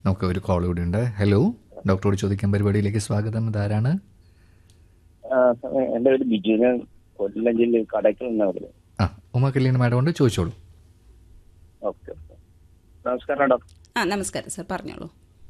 നമുക്ക് ഒരു കോൾ കൂടി ഉണ്ട് ഹലോ ഡോക്ടറോട് ചോദിക്കാൻ പരിപാടിയിലേക്ക് സ്വാഗതം ഇതാരാണ് ആ, സാറേ, എന്റെ പേര് ബിജു ഞാൻ കൊല്ലം ജില്ലയിൽ കടയ്ക്കൽ നിന്നാ വിളിക്കുന്നത് ആ ഉമ കല്യാണ മാഡം ഉണ്ട് ചോദിച്ചോളൂ ഓക്കെ ഓക്കെ. നമസ്കാരം ഡോക്ടർ ആ നമസ്കാരം സാർ പറഞ്ഞോളൂ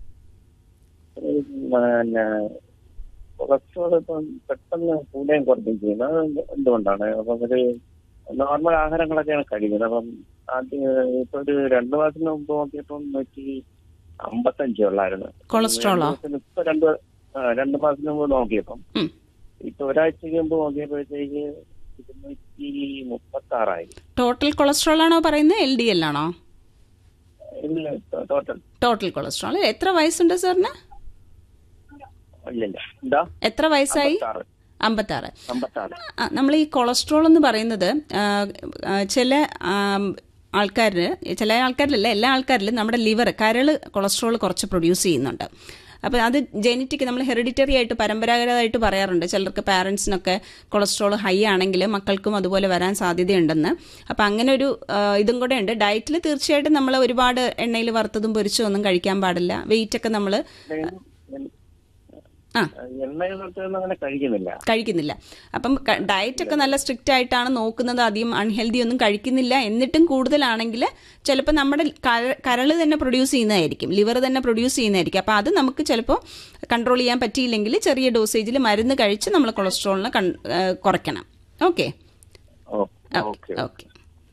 ഈ പിന്നെ കൊളസ്ട്രോൾ ഇപ്പം പെട്ടെന്ന് കൂടുകയും കുറയ്ക്കുകയും ചെയ്യുന്നത് അത് എന്ത് എന്തുകൊണ്ടാണ് അപ്പം ഒരു നോർമൽ ആഹാരങ്ങളൊക്കെയാണ് കഴിക്കുന്നത് അപ്പം ആദ്യം ഇപ്പൊ ഒരു രണ്ടു മാസത്തിന് മുമ്പ് നോക്കിയപ്പം നൂറ്റി അമ്പത്തഞ്ചേ ഉള്ളായിരുന്നു കൊളസ്ട്രോളോ? രണ്ട് മാസത്തിന് ഇപ്പൊ രണ്ട് ആ, രണ്ട് മാസത്തിന് മുമ്പ് നോക്കിയപ്പം ഉം. ഇപ്പൊ ഒരാഴ്ചക്ക് മുമ്പ് നോക്കിയപ്പോഴത്തേക്ക് ഇരുന്നൂറ്റി മുപ്പത്തി ആറായി ടോട്ടൽ കൊളസ്ട്രോൾ ആണോ പറയുന്നത് എൽ ഡി എൽ ആണോ ഇല്ല ടോട്ടൽ ടോട്ടൽ കൊളസ്ട്രോൾ എത്ര വയസ്സുണ്ട് സാറിന് ഇല്ലില്ല എന്താ എത്ര വയസ്സായി അമ്പത്താറ് അമ്പത്താറ് അമ്പത്താറ് ആ, നമ്മൾ ഈ കൊളസ്ട്രോൾ എന്ന് പറയുന്നത് ആ, ആ, ചില ആൾക്കാരിൽ ചില ആൾക്കാരിലല്ല എല്ലാ ആൾക്കാരിലും നമ്മുടെ ലിവർ കരള് കൊളസ്ട്രോൾ കുറച്ച് പ്രൊഡ്യൂസ് ചെയ്യുന്നുണ്ട് അപ്പോൾ അത് ജെനറ്റിക് നമ്മൾ ഹെറിഡിറ്ററി ആയിട്ട് പരമ്പരാഗതമായിട്ട് പറയാറുണ്ട് ചിലർക്ക് പാരൻസിനൊക്കെ കൊളസ്ട്രോൾ ഹൈ ആണെങ്കിൽ മക്കൾക്കും അതുപോലെ വരാൻ സാധ്യതയുണ്ടെന്ന് അപ്പോൾ അങ്ങനെ ഒരു ആ, ഇതും കൂടെ ഉണ്ട് ഡയറ്റിൽ തീർച്ചയായിട്ടും നമ്മൾ ഒരുപാട് എണ്ണയിൽ വറുത്തതും പൊരിച്ചതും ഒന്നും കഴിക്കാൻ പാടില്ല വെയിറ്റ് ഒക്കെ നമ്മൾ ആ എണ്ണയൊന്നും അങ്ങനെ കഴിക്കുന്നില്ല കഴിക്കുന്നില്ല അപ്പം ഡയറ്റ് ഒക്കെ നല്ല സ്ട്രിക്റ്റ് ആയിട്ടാണ് നോക്കുന്നത് അധികം അൺഹെൽത്തി ഒന്നും കഴിക്കുന്നില്ല എന്നിട്ടും കൂടുതലാണെങ്കിൽ ചിലപ്പോൾ നമ്മുടെ കര- കരള് തന്നെ പ്രൊഡ്യൂസ് ചെയ്യുന്നതായിരിക്കും ലിവർ തന്നെ പ്രൊഡ്യൂസ് ചെയ്യുന്നതായിരിക്കും അപ്പോൾ അത് നമുക്ക് ചിലപ്പോൾ കൺട്രോൾ ചെയ്യാൻ പറ്റിയില്ലെങ്കിൽ ചെറിയ ഡോസേജിൽ മരുന്ന് കഴിച്ച് നമ്മൾ കൊളസ്ട്രോളിനെ കൺ- ആ, കുറയ്ക്കണം ഓക്കെ ഓ, ഓക്കെ ഓക്കെ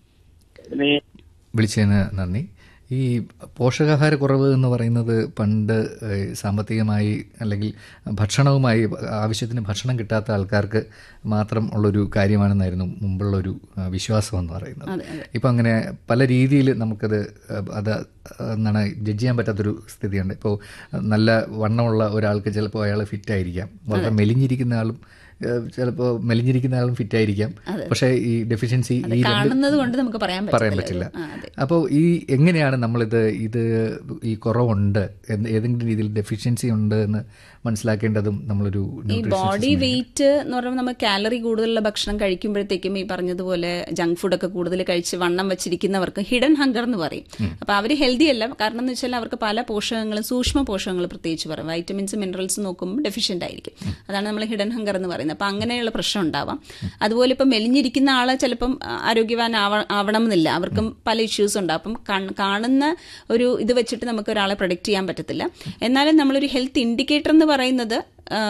ഇനി വിളിച്ചതിന് നന്ദി ഈ പോഷകാഹാരക്കുറവ് എന്ന് പറയുന്നത് പണ്ട് ഏഹ്, സാമ്പത്തികമായി അല്ലെങ്കിൽ ഭക്ഷണവുമായി ആവശ്യത്തിന് ഭക്ഷണം കിട്ടാത്ത ആൾക്കാർക്ക് മാത്രം ഉള്ളൊരു കാര്യമാണെന്നായിരുന്നു മുമ്പുള്ളൊരു ആ, വിശ്വാസം എന്ന് പറയുന്നത് അതെ അതെ ഇപ്പം അങ്ങനെ പല രീതിയിൽ നമുക്കത് ഏഹ്, അത് എന്താണ് ജഡ്ജ് ചെയ്യാൻ പറ്റാത്തൊരു സ്ഥിതിയുണ്ട് ഇപ്പോൾ നല്ല വണ്ണമുള്ള ഒരാൾക്ക് ചിലപ്പോൾ അയാൾ ഫിറ്റ് ആയിരിക്കാം വളരെ മെലിഞ്ഞിരിക്കുന്ന ആളും ചിലപ്പോൾ മെലിഞ്ഞിരിക്കുന്ന ആളും ഫിറ്റ് ആയിരിക്കാം പക്ഷേ ഈ ഡെഫിഷ്യൻസി ഈ രണ്ട് കാണുന്നത് കൊണ്ട് നമുക്ക് പറയാൻ പറയാൻ പറ്റില്ല പറ്റില്ല ആ, അതെ അപ്പോൾ ഈ എങ്ങനെയാണ് നമ്മളിത് ഇത് ഈ കുറവുണ്ട് എന്ന് ഏതെങ്കിലും രീതിയിൽ ഡെഫിഷ്യൻസി ഉണ്ട് എന്ന് മനസ്സിലാക്കേണ്ടതും നമ്മളൊരു ഈ nutritionist ബോഡി വെയിറ്റ് എന്ന് പറയുമ്പോൾ നമ്മൾ കാലറി കൂടുതലുള്ള ഭക്ഷണം കഴിക്കുമ്പോഴത്തേക്കും ഈ പറഞ്ഞതുപോലെ ജങ്ക് ഫുഡൊക്കെ കൂടുതൽ കഴിച്ച് വണ്ണം വെച്ചിരിക്കുന്നവർക്ക് ഹിഡൻ ഹങ്കർ എന്ന് പറയും അപ്പൊ അവർ ഹെൽത്തി അല്ല കാരണം എന്ന് വെച്ചാൽ അവർക്ക് പല പോഷകങ്ങളും സൂക്ഷ്മ പോഷകങ്ങൾ പ്രത്യേകിച്ച് പറയും വൈറ്റമിൻസ് മിനറൽസ് നോക്കുമ്പോൾ ഡെഫിഷ്യന്റ് ആയിരിക്കും അതാണ് നമ്മൾ ഹിഡൻ ഹങ്കർ എന്ന് പറയുന്നത് അപ്പൊ അങ്ങനെയുള്ള പ്രശ്നം ഉണ്ടാവാം അതുപോലെ ഇപ്പം മെലിഞ്ഞിരിക്കുന്ന ആള് ചിലപ്പം ആ, ആരോഗ്യവാൻ ആവ- ആവണം എന്നില്ല അവർക്കും പല ഇഷ്യൂസ് ഉണ്ട് അപ്പം കൺ- കാണുന്ന ഒരു ഇത് വെച്ചിട്ട് നമുക്ക് ഒരാളെ പ്രൊഡിക്റ്റ് ചെയ്യാൻ പറ്റത്തില്ല എന്നാലും നമ്മളൊരു ഹെൽത്ത് ഇൻഡിക്കേറ്റർ എന്ന് പറയുന്നത്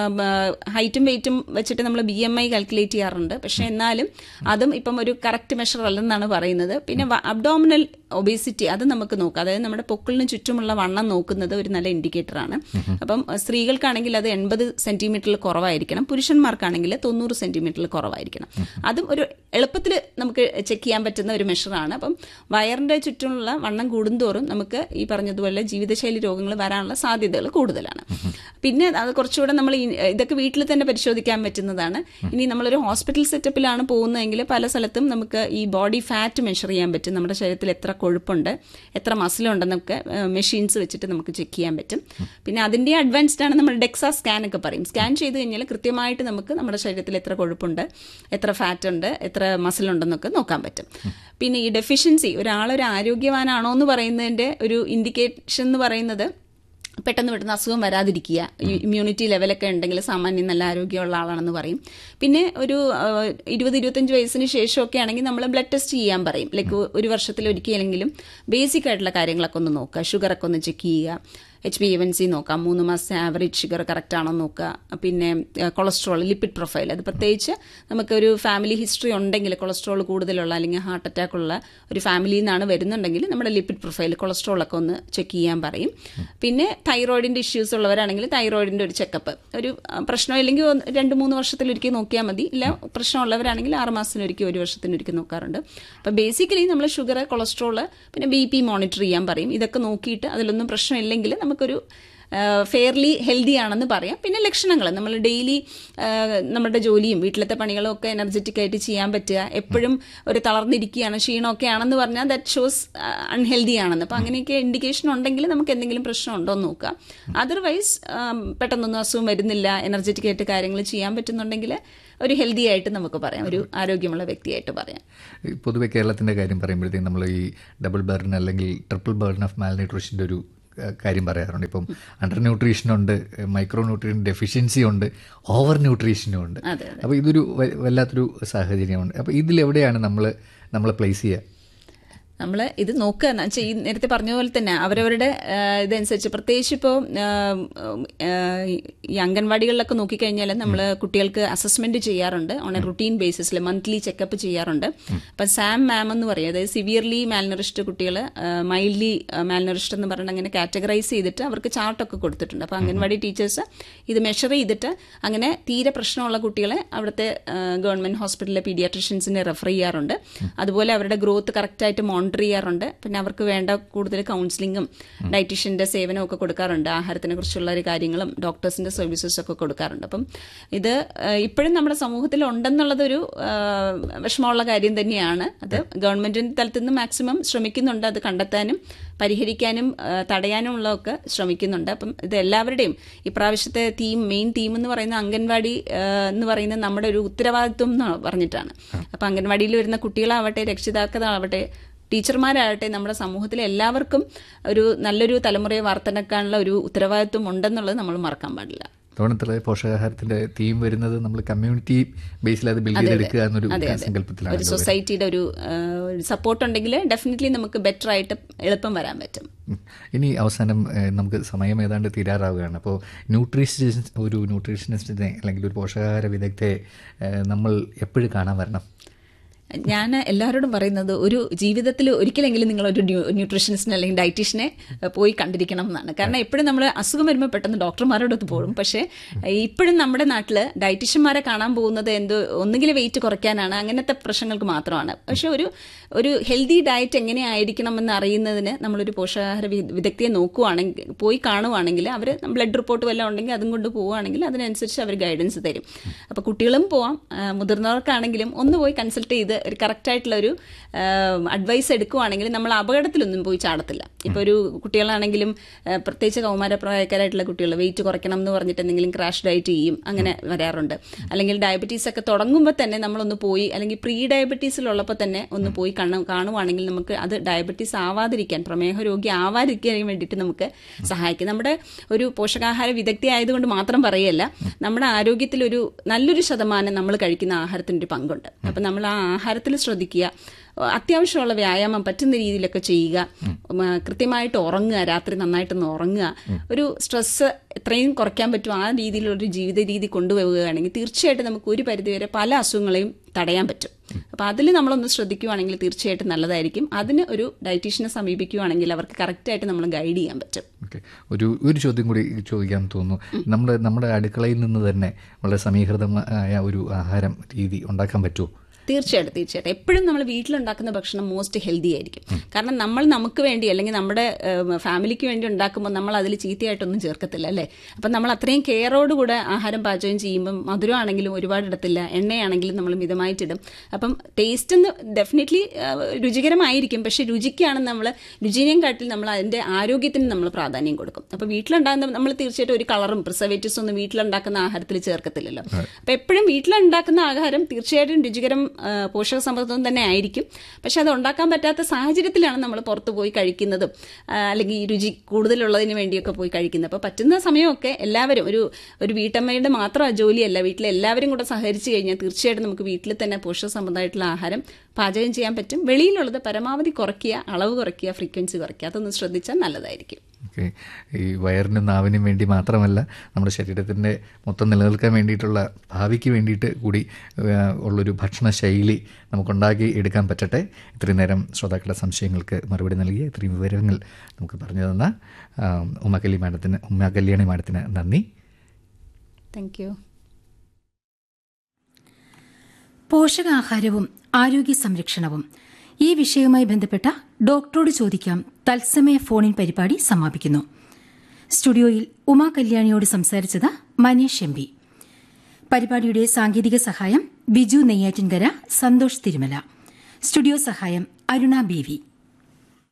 ഹൈറ്റും വെയിറ്റും വെച്ചിട്ട് നമ്മൾ ബി എം ഐ കാൽക്കുലേറ്റ് ചെയ്യാറുണ്ട് പക്ഷെ എന്നാലും അതും ഇപ്പം ഒരു കറക്റ്റ് മെഷർ അല്ലെന്നാണ് പറയുന്നത് പിന്നെ അബ്ഡോമിനൽ ഒബേസിറ്റി അത് നമുക്ക് നോക്കാം അതായത് നമ്മുടെ പൊക്കിളിന് ചുറ്റുമുള്ള വണ്ണം നോക്കുന്നത് ഒരു നല്ല ഇൻഡിക്കേറ്റർ ആണ് അപ്പം സ്ത്രീകൾക്കാണെങ്കിൽ അത് എൺപത് സെന്റിമീറ്ററിൽ കുറവായിരിക്കണം പുരുഷന്മാർക്കാണെങ്കിൽ തൊണ്ണൂറ് സെന്റിമീറ്ററിൽ കുറവായിരിക്കണം അതും ഒരു എളുപ്പത്തിൽ നമുക്ക് ചെക്ക് ചെയ്യാൻ പറ്റുന്ന ഒരു മെഷറാണ് അപ്പം വയറിന്റെ ചുറ്റുമുള്ള വണ്ണം കൂടുന്തോറും നമുക്ക് ഈ പറഞ്ഞതുപോലെ ജീവിതശൈലി രോഗങ്ങൾ വരാനുള്ള സാധ്യതകൾ കൂടുതലാണ് പിന്നെ അത് കുറച്ചുകൂടെ നമ്മൾ ഈ- ഇതൊക്കെ വീട്ടിൽ തന്നെ പരിശോധിക്കാൻ പറ്റുന്നതാണ് ഇനി നമ്മളൊരു ഹോസ്പിറ്റൽ സെറ്റപ്പിലാണ് പോകുന്നതെങ്കിൽ പല സ്ഥലത്തും നമുക്ക് ഈ ബോഡി ഫാറ്റ് മെഷർ ചെയ്യാൻ പറ്റും നമ്മുടെ ശരീരത്തിൽ എത്ര കൊഴുപ്പുണ്ട് എത്ര മസിലുണ്ടെന്നൊക്കെ മെഷീൻസ് വെച്ചിട്ട് നമുക്ക് ചെക്ക് ചെയ്യാൻ പറ്റും പിന്നെ അതിന്റെ അഡ്വാൻസ്ഡ് ആണ് നമ്മൾ ഡെക്സാ സ്കാൻ ഒക്കെ പറയും സ്കാൻ ചെയ്ത് കഴിഞ്ഞാൽ കൃത്യമായിട്ട് നമുക്ക് നമ്മുടെ ശരീരത്തിൽ എത്ര കൊഴുപ്പുണ്ട് എത്ര ഫാറ്റ് ഉണ്ട് എത്ര മസിൽ ഉണ്ടെന്നൊക്കെ നോക്കാൻ പറ്റും പിന്നെ ഈ ഡെഫിഷ്യൻസി ഒരാളൊരു ആരോഗ്യവാനാണോ എന്ന് പറയുന്നതിന്റെ ഒരു ഇൻഡിക്കേഷൻ എന്ന് പറയുന്നത് പെട്ടെന്ന് പെട്ടെന്ന് അസുഖം വരാതിരിക്കുക ഇമ്മ്യൂണിറ്റി ലെവലൊക്കെ ഉണ്ടെങ്കിൽ സാമാന്യം നല്ല ആരോഗ്യമുള്ള ആളാണെന്ന് പറയും പിന്നെ ഒരു ആ, ഇരുപത് ഇരുപത്തഞ്ച് വയസ്സിന് ശേഷമൊക്കെ ആണെങ്കിൽ നമ്മൾ ബ്ലഡ് ടെസ്റ്റ് ചെയ്യാൻ പറയും ലൈക്ക് ഒരു വർഷത്തിൽ ഒരിക്കലെങ്കിലും ബേസിക് ആയിട്ടുള്ള കാര്യങ്ങളൊക്കെ ഒന്ന് നോക്കുക ഷുഗറൊക്കെ ഒന്ന് ചെക്ക് ചെയ്യുക എച്ച് ബി എൻ സി നോക്കാം മൂന്ന് മാസത്തെ ആവറേജ് ഷുഗർ കറക്റ്റ് ആണോ നോക്കുക പിന്നെ കൊളസ്ട്രോൾ ലിപ്പിഡ് പ്രൊഫൈൽ അത് പ്രത്യേകിച്ച് നമുക്കൊരു ഫാമിലി ഹിസ്റ്ററി ഉണ്ടെങ്കിൽ കൊളസ്ട്രോൾ കൂടുതലുള്ള അല്ലെങ്കിൽ ഹാർട്ട് അറ്റാക്ക് ഉള്ള ഒരു ഫാമിലിയിൽ നിന്നാണ് വരുന്നുണ്ടെങ്കിൽ നമ്മുടെ ലിപ്പിഡ് പ്രൊഫൈൽ കൊളസ്ട്രോളൊക്കെ ഒന്ന് ചെക്ക് ചെയ്യാൻ പറയും പിന്നെ തൈറോയിഡിന്റെ ഇഷ്യൂസ് ഉള്ളവരാണെങ്കിൽ തൈറോയിഡിന്റെ ഒരു ചെക്കപ്പ് ഒരു ആ, പ്രശ്നമില്ലെങ്കിൽ ഒന്ന് രണ്ട് മൂന്ന് വർഷത്തിലൊരിക്കൽ നോക്കിയാൽ മതി ഇല്ല പ്രശ്നമുള്ളവരാണെങ്കിൽ ആറ് മാസത്തിനൊരിക്കൽ ഒരു വർഷത്തിനൊരിക്കൽ നോക്കാറുണ്ട് അപ്പം ബേസിക്കലി നമ്മൾ ഷുഗർ കൊളസ്ട്രോൾ പിന്നെ ബി പി മോണിറ്റർ ചെയ്യാൻ പറയും ഇതൊക്കെ നോക്കിയിട്ട് അതിലൊന്നും പ്രശ്നമില്ലെങ്കിൽ നമുക്കൊരു ഫെയർലി ഹെൽത്തി ആണെന്ന് പറയാം പിന്നെ ലക്ഷണങ്ങൾ നമ്മൾ ഡെയിലി നമ്മുടെ ജോലിയും വീട്ടിലത്തെ പണികളും ഒക്കെ എനർജറ്റിക് ആയിട്ട് ചെയ്യാൻ പറ്റുക എപ്പോഴും ഒരു തളർന്നിരിക്കുകയാണ് ക്ഷീണമൊക്കെ ആണെന്ന് പറഞ്ഞാൽ ദാറ്റ് ഷോസ് അൺഹെൽത്തി ആണെന്ന് അപ്പം അങ്ങനെയൊക്കെ ഇൻഡിക്കേഷൻ ഉണ്ടെങ്കിൽ നമുക്ക് എന്തെങ്കിലും പ്രശ്നം ഉണ്ടോ എന്ന് നോക്കാം അതർവൈസ് പെട്ടെന്നൊന്നും അസുഖം വരുന്നില്ല എനർജറ്റിക് ആയിട്ട് കാര്യങ്ങൾ ചെയ്യാൻ പറ്റുന്നുണ്ടെങ്കിൽ ഒരു ഹെൽത്തി ആയിട്ട് നമുക്ക് പറയാം ഒരു ആരോഗ്യമുള്ള വ്യക്തിയായിട്ട് പറയാം ഈ പൊതുവെ കേരളത്തിൻ്റെ കാര്യം പറയുമ്പോഴത്തേക്കും നമ്മൾ ഈ ഡബിൾ ബേർൺ അല്ലെങ്കിൽ ട്രിപ്പിൾ ബേർൺ ഓഫ് മാൽ ന്യൂട്രീഷൻ്റെ ഒരു ക- കാര്യം പറയാറുണ്ട് ഇപ്പം അണ്ടർ ന്യൂട്രീഷനുണ്ട് മൈക്രോ ന്യൂട്രീഷൻ ഡെഫിഷ്യൻസി ഉണ്ട് ഓവർ ന്യൂട്രീഷനും ഉണ്ട് അതെ അപ്പോൾ ഇതൊരു വ- വല്ലാത്തൊരു സാഹചര്യമുണ്ട് അപ്പോൾ ഇതിലെവിടെയാണ് നമ്മൾ നമ്മൾ പ്ലേസ് ചെയ്യുക നമ്മൾ ഇത് നോക്കുക എന്ന് വെച്ചാൽ ഈ നേരത്തെ പറഞ്ഞ പോലെ തന്നെ അവരവരുടെ ആ, ഇതനുസരിച്ച് പ്രത്യേകിച്ച് ഇപ്പോൾ ഈ അംഗൻവാടികളിലൊക്കെ നോക്കിക്കഴിഞ്ഞാൽ നമ്മൾ കുട്ടികൾക്ക് അസസ്മെന്റ് ചെയ്യാറുണ്ട് ഓൺ എ റുട്ടീൻ ബേസിസിൽ മന്ത്ലി ചെക്കപ്പ് ചെയ്യാറുണ്ട് അപ്പം സാം മാം എന്ന് പറയും അതായത് സിവിയർലി മാൽനറിസ്റ്റ് കുട്ടികൾ മൈൽഡ്ലി മാൽനറിസ്റ്റ് എന്ന് പറഞ്ഞിട്ട് അങ്ങനെ കാറ്റഗറൈസ് ചെയ്തിട്ട് അവർക്ക് ചാർട്ടൊക്കെ കൊടുത്തിട്ടുണ്ട് അപ്പോൾ അംഗൻവാടി ടീച്ചേഴ്സ് ഇത് മെഷർ ചെയ്തിട്ട് അങ്ങനെ തീരെ പ്രശ്നമുള്ള കുട്ടികളെ അവിടുത്തെ ഗവൺമെന്റ് ഹോസ്പിറ്റലിലെ പീഡിയാട്രിഷ്യൻസിനെ റെഫർ ചെയ്യാറുണ്ട് അതുപോലെ അവരുടെ ഗ്രോത്ത് കറക്റ്റായിട്ട് മോണിറ്റർ ചെയ്യാറുണ്ട് പിന്നെ അവർക്ക് വേണ്ട കൂടുതൽ കൗൺസിലിങ്ങും ഡയറ്റീഷ്യന്റെ സേവനവും ഒക്കെ കൊടുക്കാറുണ്ട് ആഹാരത്തിനെ കുറിച്ചുള്ള ഒരു കാര്യങ്ങളും ഡോക്ടേഴ്സിന്റെ സർവീസസ് ഒക്കെ കൊടുക്കാറുണ്ട് അപ്പം ഇത് ആ, ഇപ്പോഴും നമ്മുടെ സമൂഹത്തിൽ ഉണ്ടെന്നുള്ളതൊരു ആ, വിഷമമുള്ള കാര്യം തന്നെയാണ് അത് ഗവൺമെന്റിന്റെ തലത്തിൽ നിന്ന് മാക്സിമം ശ്രമിക്കുന്നുണ്ട് അത് കണ്ടെത്താനും പരിഹരിക്കാനും ആ, തടയാനും ഉള്ളതൊക്കെ ശ്രമിക്കുന്നുണ്ട് അപ്പം ഇത് എല്ലാവരുടെയും ഇപ്രാവശ്യത്തെ തീം മെയിൻ തീം എന്ന് പറയുന്ന അംഗൻവാടി ആ, എന്ന് പറയുന്നത് നമ്മുടെ ഒരു ഉത്തരവാദിത്വം എന്ന് പറഞ്ഞിട്ടാണ് അപ്പം അംഗൻവാടിയിൽ വരുന്ന കുട്ടികളാവട്ടെ രക്ഷിതാക്കളാവട്ടെ ടീച്ചർമാരാകട്ടെ നമ്മുടെ സമൂഹത്തിലെ എല്ലാവർക്കും ഒരു നല്ലൊരു തലമുറയെ വാർത്തെടുക്കാനുള്ള ഒരു ഉത്തരവാദിത്വം ഉണ്ടെന്നുള്ളത് നമ്മൾ മറക്കാൻ പാടില്ല തോണത്തിലെ പോഷകാഹാരത്തിന്റെ തീം വരുന്നത് നമ്മൾ കമ്മ്യൂണിറ്റി ബേസിൽ അത് ബിൽഡ് ചെയ്തെടുക്കുക എന്നൊരു സങ്കല്പത്തിലാണ് ഒരു സൊസൈറ്റിയുടെ ഒരു സപ്പോർട്ട് ഉണ്ടെങ്കിൽ ഡെഫിനറ്റ്ലി നമുക്ക് ബെറ്റർ ആയിട്ട് എളുപ്പം വരാൻ പറ്റും ഉം. ഇനി അവസാനം ഏഹ്, നമുക്ക് സമയം ഏതാണ്ട് തീരാറാവുകയാണ് അപ്പോൾ ന്യൂട്രീഷൻ ഒരു ന്യൂട്രീഷനിസ്റ്റിനെ അല്ലെങ്കിൽ ഒരു പോഷകാഹാര വിദഗ്ധയെ ഏഹ്, നമ്മൾ എപ്പോഴും കാണാൻ വരണം ഞാൻ എല്ലാവരോടും പറയുന്നത് ഒരു ജീവിതത്തിൽ ഒരിക്കലെങ്കിലും നിങ്ങൾ ഒരു ന്യൂട്രീഷനിസ്റ്റിനെ അല്ലെങ്കിൽ ഡയറ്റീഷ്യനെ പോയി കണ്ടിരിക്കണം എന്നാണ് കാരണം എപ്പോഴും നമ്മൾ അസുഖം വരുമ്പോൾ പെട്ടെന്ന് ഡോക്ടർമാരോടൊത്ത് പോകും പക്ഷേ ഇപ്പോഴും നമ്മുടെ നാട്ടിൽ ഡയറ്റീഷ്യന്മാരെ കാണാൻ പോകുന്നത് എന്തോ ഒന്നുകിൽ വെയിറ്റ് കുറയ്ക്കാനാണ് അങ്ങനത്തെ പ്രശ്നങ്ങൾക്ക് മാത്രമാണ് പക്ഷെ ഒരു ഒരു ഹെൽത്തി ഡയറ്റ് എങ്ങനെയായിരിക്കണം എന്ന് അറിയുന്നതിന് നമ്മളൊരു പോഷകാഹാര വി- വിദഗ്ധയെ നോക്കുവാണെങ്കിൽ പോയി കാണുവാണെങ്കിൽ അവർ ബ്ലഡ് റിപ്പോർട്ട് വല്ലതും ഉണ്ടെങ്കിൽ അതും കൊണ്ട് പോവുകയാണെങ്കിൽ അതിനനുസരിച്ച് അവർ ഗൈഡൻസ് തരും അപ്പോൾ കുട്ടികളും പോവാം ആ, മുതിർന്നവർക്കാണെങ്കിലും ഒന്ന് പോയി കൺസൾട്ട് ചെയ്ത് ഒരു കറക്റ്റ് ആയിട്ടുള്ള ഒരു അഡ്വൈസ് എടുക്കുവാണെങ്കിൽ നമ്മൾ അപകടത്തിലൊന്നും പോയി ചാടത്തില്ല ഇപ്പോൾ ഒരു കുട്ടികളാണെങ്കിലും ആ, പ്രത്യേകിച്ച് കൗമാരപ്രായക്കാരായിട്ടുള്ള കുട്ടികൾ വെയിറ്റ് കുറയ്ക്കണം എന്ന് പറഞ്ഞിട്ട് എന്തെങ്കിലും ക്രാഷ് ഡയറ്റ് ചെയ്യും അങ്ങനെ വരാറുണ്ട് അല്ലെങ്കിൽ ഡയബറ്റീസ് ഒക്കെ തുടങ്ങുമ്പോൾ തന്നെ നമ്മളൊന്ന് പോയി അല്ലെങ്കിൽ പ്രീ ഡയബറ്റീസിലുള്ളപ്പോൾ തന്നെ ഒന്ന് പോയി കണ്ണു കാണുവാണെങ്കിൽ നമുക്ക് അത് ഡയബറ്റീസ് ആവാതിരിക്കാൻ പ്രമേഹ രോഗി ആവാതിരിക്കാൻ വേണ്ടിയിട്ട് നമുക്ക് സഹായിക്കും നമ്മുടെ ഒരു പോഷകാഹാര വിദഗ്ധി ആയതുകൊണ്ട് മാത്രം പറയല്ല നമ്മുടെ ആരോഗ്യത്തിൽ ഒരു നല്ലൊരു ശതമാനം നമ്മൾ കഴിക്കുന്ന ആഹാരത്തിൻ്റെ ഒരു പങ്കുണ്ട് അപ്പം നമ്മൾ ആ ആഹാരത്തിൽ ശ്രദ്ധിക്കുക അത്യാവശ്യമുള്ള വ്യായാമം പറ്റുന്ന രീതിയിലൊക്കെ ചെയ്യുക ഉം, കൃത്യമായിട്ട് ഉറങ്ങുക രാത്രി നന്നായിട്ടൊന്ന് ഉറങ്ങുക ഒരു സ്ട്രെസ്സ് എത്രയും കുറയ്ക്കാൻ പറ്റും ആ രീതിയിലുള്ളൊരു ജീവിത രീതി കൊണ്ടുപോവുകയാണെങ്കിൽ തീർച്ചയായിട്ടും നമുക്ക് ഒരു പരിധിവരെ പല അസുഖങ്ങളെയും തടയാൻ പറ്റും അപ്പോൾ അതിൽ നമ്മളൊന്ന് ശ്രദ്ധിക്കുകയാണെങ്കിൽ തീർച്ചയായിട്ടും നല്ലതായിരിക്കും അതിന് ഒരു ഡയറ്റീഷ്യനെ സമീപിക്കുകയാണെങ്കിൽ അവർക്ക് കറക്റ്റായിട്ട് നമ്മൾ ഗൈഡ് ചെയ്യാൻ പറ്റും ഓക്കെ ഒരു ഒരു ചോദ്യം കൂടി ചോദിക്കാൻ തോന്നുന്നു നമ്മുടെ നമ്മുടെ അടുക്കളയിൽ നിന്ന് തന്നെ വളരെ സമീകൃതമായ ഒരു ആഹാരം രീതി ഉണ്ടാക്കാൻ പറ്റുമോ തീർച്ചയായിട്ടും തീർച്ചയായിട്ടും എപ്പോഴും നമ്മൾ വീട്ടിലുണ്ടാക്കുന്ന ഭക്ഷണം മോസ്റ്റ് ഹെൽത്തി ആയിരിക്കും കാരണം നമ്മൾ നമുക്ക് വേണ്ടി അല്ലെങ്കിൽ നമ്മുടെ ഫാമിലിക്ക് വേണ്ടി ഉണ്ടാക്കുമ്പോൾ നമ്മൾ അതിൽ ചീത്തയായിട്ടൊന്നും ചേർക്കത്തില്ല അല്ലേ അപ്പം നമ്മൾ അത്രയും കെയറോടുകൂടെ ആഹാരം പാചകം ചെയ്യുമ്പം മധുരമാണെങ്കിലും ഒരുപാട് ഇടത്തില്ല എണ്ണയാണെങ്കിലും നമ്മൾ മിതമായിട്ടിടും അപ്പം ടേസ്റ്റ് എന്ന് ഡെഫിനറ്റ്ലി രുചികരമായിരിക്കും പക്ഷെ രുചിക്കാണ് നമ്മൾ രുചിനെയും കാട്ടിൽ നമ്മൾ അതിൻ്റെ ആരോഗ്യത്തിന് നമ്മൾ പ്രാധാന്യം കൊടുക്കും അപ്പോൾ വീട്ടിലുണ്ടാകുന്ന നമ്മൾ തീർച്ചയായിട്ടും ഒരു കളറും പ്രിസർവേറ്റീവ്സ് ഒന്നും വീട്ടിലുണ്ടാക്കുന്ന ആഹാരത്തിൽ ചേർക്കത്തില്ലല്ലോ അപ്പോൾ എപ്പോഴും വീട്ടിലുണ്ടാക്കുന്ന ആഹാരം തീർച്ചയായിട്ടും രുചികരം ആ, പോഷക സമൃദ്ധം തന്നെ ആയിരിക്കും പക്ഷെ അത് ഉണ്ടാക്കാൻ പറ്റാത്ത സാഹചര്യത്തിലാണ് നമ്മൾ പുറത്ത് പോയി കഴിക്കുന്നതും ആ, അല്ലെങ്കിൽ ഈ രുചി കൂടുതലുള്ളതിന് വേണ്ടിയൊക്കെ പോയി കഴിക്കുന്നത് അപ്പോൾ പറ്റുന്ന സമയമൊക്കെ എല്ലാവരും ഒരു ഒരു വീട്ടമ്മയുടെ മാത്രം ജോലിയല്ല വീട്ടിലെ എല്ലാവരും കൂടെ സഹകരിച്ച് കഴിഞ്ഞാൽ തീർച്ചയായിട്ടും നമുക്ക് വീട്ടിൽ തന്നെ പോഷക സംബന്ധമായിട്ടുള്ള ആഹാരം പാചകം ചെയ്യാൻ പറ്റും വെളിയിലുള്ളത് പരമാവധി കുറയ്ക്കുക അളവ് കുറയ്ക്കുക ഫ്രീക്വൻസി കുറയ്ക്കുക അതൊന്ന് ശ്രദ്ധിച്ചാൽ നല്ലതായിരിക്കും ഓക്കെ ഈ വയറിനും നാവിനും വേണ്ടി മാത്രമല്ല നമ്മുടെ ശരീരത്തിൻ്റെ മൊത്തം നിലനിൽക്കാൻ വേണ്ടിയിട്ടുള്ള ഭാവിക്ക് വേണ്ടിയിട്ട് കൂടി ആ, ഉള്ളൊരു ഭക്ഷണ ശൈലി നമുക്കുണ്ടാക്കി എടുക്കാൻ പറ്റട്ടെ ഇത്രയും നേരം ശ്രോതാക്കളുടെ സംശയങ്ങൾക്ക് മറുപടി നൽകി ഇത്രയും വിവരങ്ങൾ നമുക്ക് പറഞ്ഞു തന്ന ആ, ഉമ്മക്കല്ലി മാഡത്തിന് ഉമ്മ കല്യാണി മാഡത്തിന് നന്ദി താങ്ക് യു പോഷകാഹാരവും ആരോഗ്യ സംരക്ഷണവും ഈ വിഷയവുമായി ബന്ധപ്പെട്ട ഡോക്ടറോട് ചോദിക്കാം തത്സമയ ഫോണിൻ പരിപാടി സമാപിക്കുന്നു സ്റ്റുഡിയോയിൽ ഉമാ കല്യാണിയോട് സംസാരിച്ചത് മനീഷ് എം പി പരിപാടിയുടെ സാങ്കേതിക സഹായം ബിജു നെയ്യാറ്റിൻകര സന്തോഷ് തിരുമല സ്റ്റുഡിയോ സഹായം അരുണ ബി വി